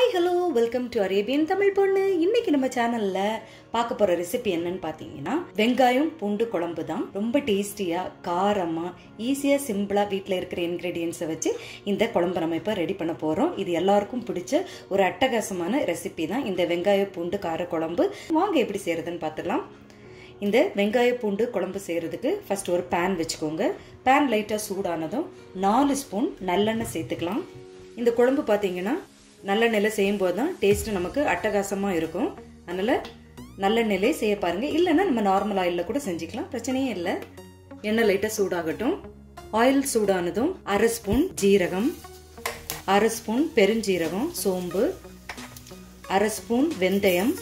hi hello welcome to Arabian Tamil பொண்ணு இன்னைக்கு நம்ம சேனல்ல பார்க்க போற ரெசிபி என்னன்னு பார்த்தீங்கன்னா வெங்காயம் பூண்டு குழம்பு தான் ரொம்ப டேஸ்டியா காரமா ஈஸியா சிம்பிளா வீட்டில் இருக்கிற இன்கிரீடியன்ஸை வச்சு இந்த குழம்பு நம்ம இப்போ ரெடி பண்ண போறோம் இது எல்லாருக்கும் பிடிச்ச ஒரு அட்டகாசமான ரெசிபி தான் இந்த வெங்காய பூண்டு கார குழம்பு வாங்க எப்படி செய்யறதுன்னு பார்த்துக்கலாம் இந்த வெங்காய பூண்டு குழம்பு செய்கிறதுக்கு ஃபர்ஸ்ட் ஒரு பேன் வச்சுக்கோங்க பேன் லைட்டாக சூடானதும் நாலு ஸ்பூன் நல்லெண்ணெய் சேர்த்துக்கலாம் இந்த குழம்பு பார்த்தீங்கன்னா நல்லெண்ணெயில் செய்யும்போது தான் டேஸ்ட்டு நமக்கு அட்டகாசமாக இருக்கும் அதனால் நல்லெண்ணெயிலே செய்ய பாருங்கள் இல்லைன்னா நம்ம நார்மல் ஆயிலில் கூட செஞ்சுக்கலாம் பிரச்சனையே இல்லை எண்ணெய் லைட்டாக சூடாகட்டும் ஆயில் சூடானதும் அரை ஸ்பூன் ஜீரகம் அரை ஸ்பூன் பெருஞ்சீரகம் சோம்பு அரை ஸ்பூன் வெந்தயம்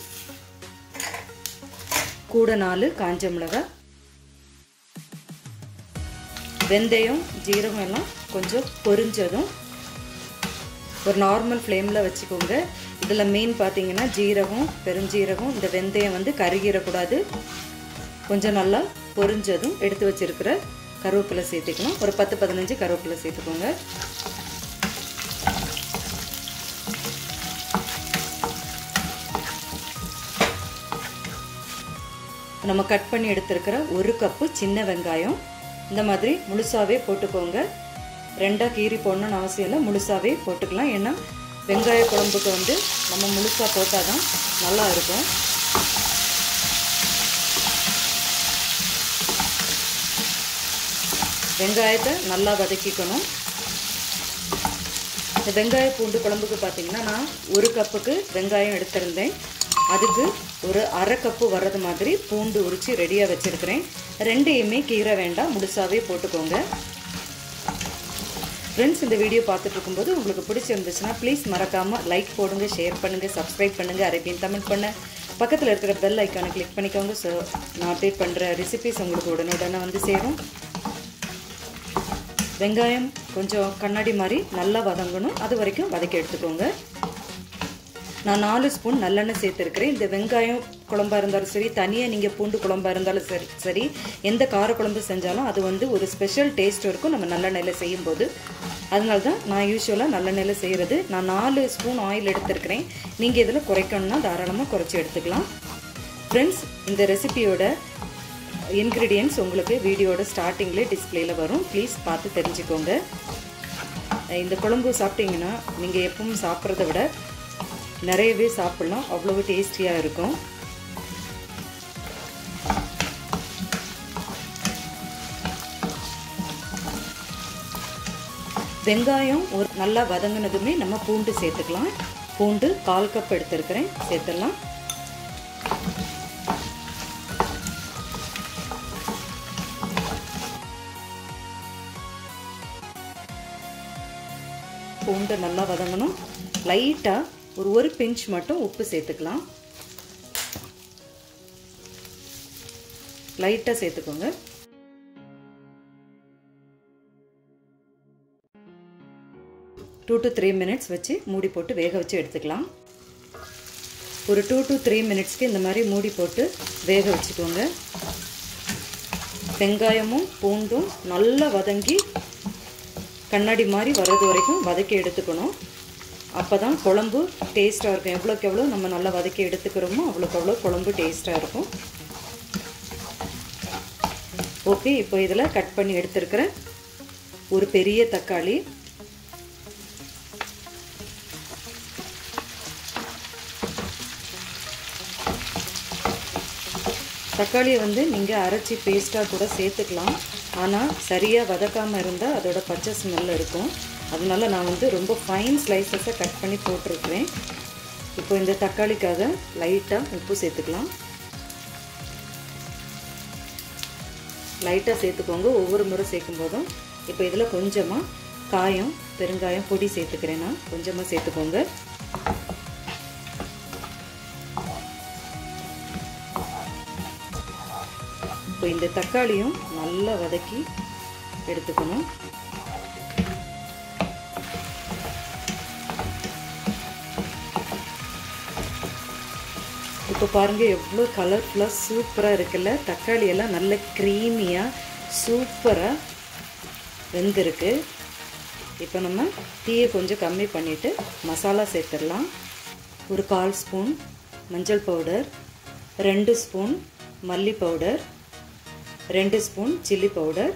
கூட நாலு காஞ்ச மிளகாய் வெந்தயம் ஜீரகம் எல்லாம் கொஞ்சம் பொரிஞ்சதும் ஒரு நார்மல் ஃப்ளேமில் வச்சுக்கோங்க இதில் மெயின் பார்த்தீங்கன்னா ஜீரகம் பெருஞ்சீரகம் இந்த வெந்தயம் வந்து கருகிடக்கூடாது கொஞ்சம் நல்லா பொரிஞ்சதும் எடுத்து வச்சிருக்கிற கருவேப்பிலை சேர்த்துக்கணும் ஒரு பத்து பதினஞ்சு கருவேப்பிலை சேர்த்துக்கோங்க நம்ம கட் பண்ணி எடுத்திருக்கிற ஒரு கப்பு சின்ன வெங்காயம் இந்த மாதிரி முழுசாவே போட்டுக்கோங்க ரெண்டாக கீரி போடணும்னு அவசியம் இல்லை முழுசாவே போட்டுக்கலாம் ஏன்னா வெங்காய குழம்புக்கு வந்து நம்ம முழுசாக போட்டால் தான் நல்லா இருக்கும் வெங்காயத்தை நல்லா வதக்கிக்கணும் இந்த வெங்காய பூண்டு குழம்புக்கு பார்த்தீங்கன்னா நான் ஒரு கப்புக்கு வெங்காயம் எடுத்திருந்தேன் அதுக்கு ஒரு அரை கப்பு வர்றது மாதிரி பூண்டு உரித்து ரெடியாக வச்சுருக்கிறேன் ரெண்டையுமே கீரை வேண்டாம் முழுசாவே போட்டுக்கோங்க ஃப்ரெண்ட்ஸ் இந்த வீடியோ பார்த்துட்டு இருக்கும்போது உங்களுக்கு பிடிச்சிருந்துச்சுன்னா ப்ளீஸ் மறக்காமல் லைக் போடுங்க ஷேர் பண்ணுங்கள் சப்ஸ்கிரைப் பண்ணுங்கள் அரேபியன் தமிழ் பண்ண பக்கத்தில் இருக்கிற பெல் ஐக்கானை கிளிக் பண்ணிக்கோங்க ஸோ நான் அப்டேட் பண்ணுற ரெசிபிஸ் உங்களுக்கு உடனுடனே வந்து சேரும் வெங்காயம் கொஞ்சம் கண்ணாடி மாதிரி நல்லா வதங்கணும் அது வரைக்கும் வதக்கி எடுத்துக்கோங்க நான் நாலு ஸ்பூன் நல்லெண்ணெய் சேர்த்துருக்கிறேன் இந்த வெங்காயம் குழம்பா இருந்தாலும் சரி தனியாக நீங்கள் பூண்டு குழம்பா இருந்தாலும் சரி சரி எந்த கார குழம்பு செஞ்சாலும் அது வந்து ஒரு ஸ்பெஷல் டேஸ்ட் இருக்கும் நம்ம நல்லெண்ணெயில் செய்யும்போது அதனால தான் நான் யூஸ்வலாக நல்லெண்ணெயில் செய்கிறது நான் நாலு ஸ்பூன் ஆயில் எடுத்துருக்கிறேன் நீங்கள் இதில் குறைக்கணும்னா தாராளமாக குறைச்சி எடுத்துக்கலாம் ஃப்ரெண்ட்ஸ் இந்த ரெசிபியோட இன்க்ரீடியன்ஸ் உங்களுக்கு வீடியோட ஸ்டார்டிங்லேயே டிஸ்பிளேயில் வரும் ப்ளீஸ் பார்த்து தெரிஞ்சுக்கோங்க இந்த குழம்பு சாப்பிட்டீங்கன்னா நீங்கள் எப்பவும் சாப்பிட்றத விட நிறையவே சாப்பிட்லாம் அவ்வளவு டேஸ்டியாக இருக்கும் வெங்காயம் ஒரு நல்லா வதங்கினதுமே நம்ம பூண்டு சேர்த்துக்கலாம் பூண்டு கால் கப் எடுத்துருக்கிறேன் சேர்த்துடலாம் பூண்டு நல்லா வதங்கணும் லைட்டாக ஒரு ஒரு பிஞ்ச் மட்டும் உப்பு சேர்த்துக்கலாம் லைட்டாக சேர்த்துக்கோங்க டூ டு த்ரீ மினிட்ஸ் வச்சு மூடி போட்டு வேக வச்சு எடுத்துக்கலாம் ஒரு டூ டு த்ரீ மினிட்ஸ்க்கு இந்த மாதிரி மூடி போட்டு வேக வச்சுக்கோங்க வெங்காயமும் பூண்டும் நல்லா வதங்கி கண்ணாடி மாதிரி வர்றது வரைக்கும் வதக்கி எடுத்துக்கணும் அப்போ தான் குழம்பு டேஸ்ட்டாக இருக்கும் எவ்வளோக்கு எவ்வளோ நம்ம நல்லா வதக்கி எடுத்துக்கிறோமோ அவ்வளோக்கு அவ்வளோ குழம்பு டேஸ்ட்டாக இருக்கும் ஓகே இப்போ இதில் கட் பண்ணி எடுத்துருக்கிற ஒரு பெரிய தக்காளி தக்காளியை வந்து நீங்கள் அரைச்சி பேஸ்ட்டாக கூட சேர்த்துக்கலாம் ஆனால் சரியாக வதக்காமல் இருந்தால் அதோட பச்சை ஸ்மெல் இருக்கும் அதனால நான் வந்து ரொம்ப ஃபைன் ஸ்லைசஸை கட் பண்ணி போட்டிருக்கிறேன் இப்போ இந்த தக்காளிக்காக லைட்டாக உப்பு சேர்த்துக்கலாம் லைட்டாக சேர்த்துக்கோங்க ஒவ்வொரு முறை சேர்க்கும் போதும் இப்போ இதில் கொஞ்சமாக காயம் பெருங்காயம் பொடி சேர்த்துக்கிறேன் நான் கொஞ்சமாக சேர்த்துக்கோங்க இப்போ இந்த தக்காளியும் நல்லா வதக்கி எடுத்துக்கணும் இப்போ பாருங்கள் எவ்வளோ கலர்ஃபுல்லாக சூப்பராக இருக்குல்ல தக்காளி எல்லாம் நல்ல க்ரீமியாக சூப்பராக வெந்திருக்கு இப்போ நம்ம தீயை கொஞ்சம் கம்மி பண்ணிவிட்டு மசாலா சேர்த்துடலாம் ஒரு கால் ஸ்பூன் மஞ்சள் பவுடர் ரெண்டு ஸ்பூன் மல்லி பவுடர் ரெண்டு ஸ்பூன் சில்லி பவுடர்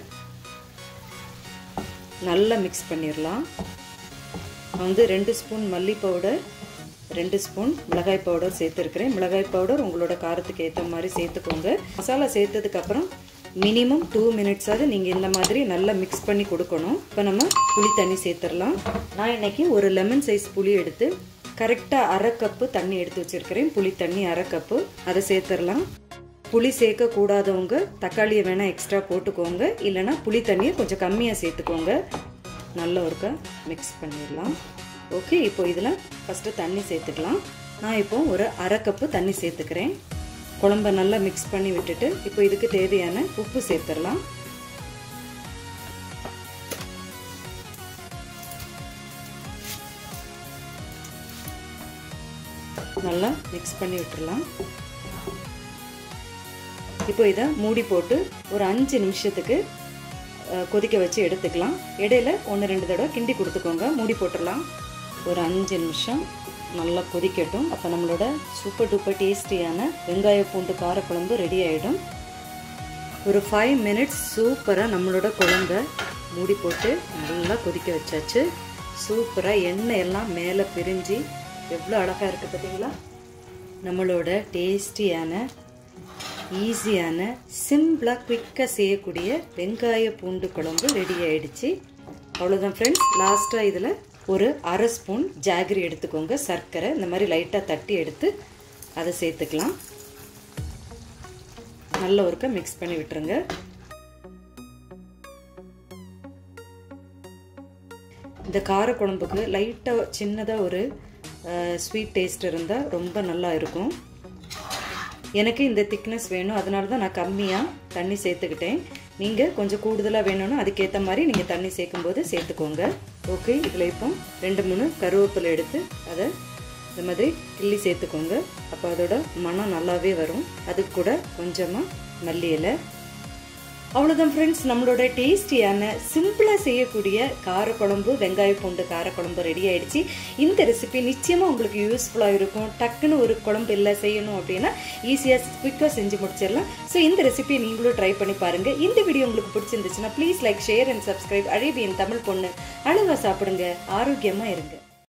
நல்லா மிக்ஸ் பண்ணிடலாம் வந்து ரெண்டு ஸ்பூன் மல்லி பவுடர் ரெண்டு ஸ்பூன் மிளகாய் பவுடர் சேர்த்துருக்கிறேன் மிளகாய் பவுடர் உங்களோட காரத்துக்கு ஏற்ற மாதிரி சேர்த்துக்கோங்க மசாலா சேர்த்ததுக்கப்புறம் மினிமம் டூ மினிட்ஸாவது நீங்கள் இந்த மாதிரி நல்லா மிக்ஸ் பண்ணி கொடுக்கணும் இப்போ நம்ம புளி தண்ணி சேர்த்துடலாம் நான் இன்னைக்கு ஒரு லெமன் சைஸ் புளி எடுத்து கரெக்டாக அரை கப்பு தண்ணி எடுத்து வச்சுருக்கிறேன் புளி தண்ணி அரை கப்பு அதை சேர்த்துடலாம் புளி சேர்க்க கூடாதவங்க தக்காளியை வேணால் எக்ஸ்ட்ரா போட்டுக்கோங்க இல்லைனா புளி தண்ணியை கொஞ்சம் கம்மியாக சேர்த்துக்கோங்க நல்ல ஒருக்க மிக்ஸ் பண்ணிடலாம் ஓகே இப்போ இதில் ஃபஸ்ட்டு தண்ணி சேர்த்துக்கலாம் நான் இப்போ ஒரு அரை கப்பு தண்ணி சேர்த்துக்கிறேன் குழம்ப நல்லா மிக்ஸ் பண்ணி விட்டுட்டு இப்போ இதுக்கு தேவையான உப்பு சேர்த்துடலாம் நல்லா மிக்ஸ் பண்ணி விட்டுடலாம் இப்போ இதை மூடி போட்டு ஒரு அஞ்சு நிமிஷத்துக்கு கொதிக்க வச்சு எடுத்துக்கலாம் இடையில ஒன்று ரெண்டு தடவை கிண்டி கொடுத்துக்கோங்க மூடி போட்டுடலாம் ஒரு அஞ்சு நிமிஷம் நல்லா கொதிக்கட்டும் அப்போ நம்மளோட சூப்பர் டூப்பர் டேஸ்டியான வெங்காய பூண்டு காரக்குழம்பு ரெடி ஆகிடும் ஒரு ஃபைவ் மினிட்ஸ் சூப்பராக நம்மளோட குழம்ப மூடி போட்டு நல்லா கொதிக்க வச்சாச்சு சூப்பராக எண்ணெய் எல்லாம் மேலே பிரிஞ்சு எவ்வளோ அழகாக இருக்குது பார்த்தீங்களா நம்மளோட டேஸ்டியான ஈஸியான சிம்பிளாக குயிக்காக செய்யக்கூடிய வெங்காய பூண்டு குழம்பு ரெடி ஆயிடுச்சு அவ்வளோதான் ஃப்ரெண்ட்ஸ் லாஸ்ட்டாக இதில் ஒரு அரை ஸ்பூன் ஜாகரி எடுத்துக்கோங்க சர்க்கரை இந்த மாதிரி லைட்டாக தட்டி எடுத்து அதை சேர்த்துக்கலாம் நல்ல ஒருக்க மிக்ஸ் பண்ணி விட்டுருங்க இந்த காரக்குழம்புக்கு லைட்டாக சின்னதாக ஒரு ஸ்வீட் டேஸ்ட் இருந்தால் ரொம்ப நல்லா இருக்கும் எனக்கு இந்த திக்னஸ் வேணும் அதனால தான் நான் கம்மியாக தண்ணி சேர்த்துக்கிட்டேன் நீங்கள் கொஞ்சம் கூடுதலாக வேணும்னா அதுக்கேற்ற மாதிரி நீங்கள் தண்ணி சேர்க்கும்போது சேர்த்துக்கோங்க ஓகே இதில் இப்போ ரெண்டு மூணு கருவேப்பிலை எடுத்து அதை இந்த மாதிரி கிள்ளி சேர்த்துக்கோங்க அப்போ அதோட மனம் நல்லாவே வரும் அதுக்கு கூட கொஞ்சமாக மல்லி இலை அவ்வளோதான் ஃப்ரெண்ட்ஸ் நம்மளோட டேஸ்டியான சிம்பிளாக செய்யக்கூடிய காரக்குழம்பு வெங்காய பூண்டு காரக்குழம்பு ரெடி ஆயிடுச்சு இந்த ரெசிபி நிச்சயமாக உங்களுக்கு யூஸ்ஃபுல்லாக இருக்கும் டக்குன்னு ஒரு குழம்பு இல்லை செய்யணும் அப்படின்னா ஈஸியாக குயிக்காக செஞ்சு முடிச்சிடலாம் ஸோ இந்த ரெசிபியை நீங்களும் ட்ரை பண்ணி பாருங்கள் இந்த வீடியோ உங்களுக்கு பிடிச்சிருந்துச்சுன்னா please like share and subscribe Arabian Tamil பொண்ணு அழகாக சாப்பிடுங்க ஆரோக்கியமாக இருங்க